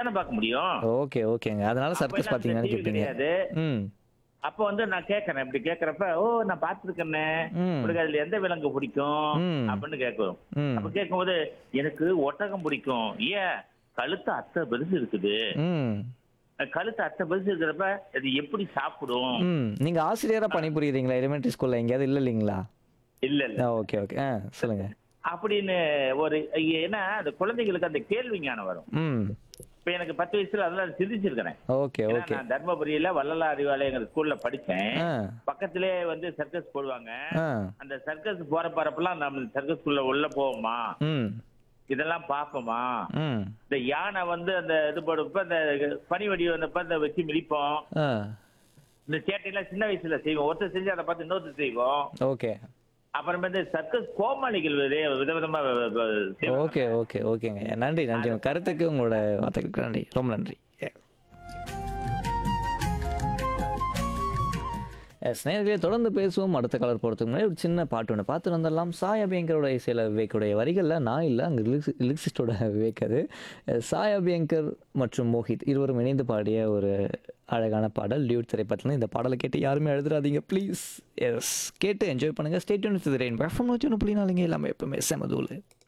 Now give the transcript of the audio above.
தானே பார்க்க முடியும் ஓகே ஓகேங்க அதனால அப்ப சர்க்கஸ் எல்லாம் பார்த்தீங்கன்னு TV கேட்பீங்க கிடையாது ம் அப்ப வந்து நான் கேட்கறேன் இப்படி கேட்கறப்ப ஓ நான் பார்த்திருக்கேனே ம். உனக்கு அதுல எந்த விலங்கு பிடிக்கும் ம். அப்படின்னு கேட்கும் ம் அப்ப கேட்கும்போது எனக்கு ஒட்டகம் பிடிக்கும் ஏன் கழுத்து அத்தை பெருசு இருக்குது ம் கழுத்து அத்தை பெருசு இருக்கிறப்ப அது எப்படி சாப்பிடும் ம் நீங்க ஆசிரியரா பணிபுரியுறீங்களா எலிமெண்ட்ரி ஸ்கூல்ல எங்கேயாவது இல்ல இல்லைங்களா இல்ல இல்ல ஆ ஓகே ஓகே ஆ சொல்லுங்க அப்படின்னு ஒரு ஏன்னா அந்த குழந்தைகளுக்கு அந்த கேள்வி ஞானம் வரும் ம் இப்ப எனக்கு பத்து வயசுல அதெல்லாம் சிந்திச்சிருக்கிறேன் ஓகே ஏன்னா ஓகே நான் தர்மபுரியில வள்ளலா அறிவாலயங்கிற ஸ்கூல்ல படிச்சேன் ஆ பக்கத்திலே வந்து சர்க்கஸ் போடுவாங்க ஆ அந்த சர்க்கஸ் போற போறப்பெல்லாம் நம்ம சர்க்கஸ் குள்ள உள்ள போவோமா ம் இதெல்லாம் பார்ப்போமா ம் இந்த யானை வந்து அந்த இது போடுறப்ப அந்த பனி வடி வந்தப்ப அந்த வச்சு மிதிப்போம் ஆ இந்த சேட்டையெல்லாம் சின்ன வயசுல செய்வோம் ஒருத்தர் செஞ்சு அதை பார்த்து இன்னொருத்தர் செய்வோம் ஓகே அப்புறம் வந்து சர்க்கஸ் கோமாளிகள் வித- விதவிதமா வ- வ- செய்வாங்க. ஓகே ஓகே ஓகேங்க நன்றி நன்றி உங்க கருத்துக்கு உங்களோட வார்த்தைகளுக்கு நன்றி ரொம்ப நன்றி எஸ் நேர்களே தொடர்ந்து பேசுவோம் அடுத்த கலர் போகிறதுக்கு முன்னாடி ஒரு சின்ன பாட்டு ஒன்று பார்த்து வந்துடலாம் சாய் அபியங்கரோட இசையில் விவேக்குடைய வரிகளில் நான் இல்லை அங்கே லிரிக்ஸ் லிரிக்ஸிஸ்டோட விவேக் அது அஹ் சாய் அபியங்கர் மற்றும் மோஹித் இருவரும் இணைந்து பாடிய ஒரு அழகான பாடல் டியூட் திரைப்படத்தில் இந்த பாடலை கேட்டு யாருமே எழுதுறாதீங்க ப்ளீஸ் எஸ் கேட்டு என்ஜாய் பண்ணுங்கள் ஸ்டேட்யூன் ரெயின் எஃப்எம் நூற்றி ஒன்று புள்ளி நாலுங்க எல்லாமே எப்பவுமே செமதூள்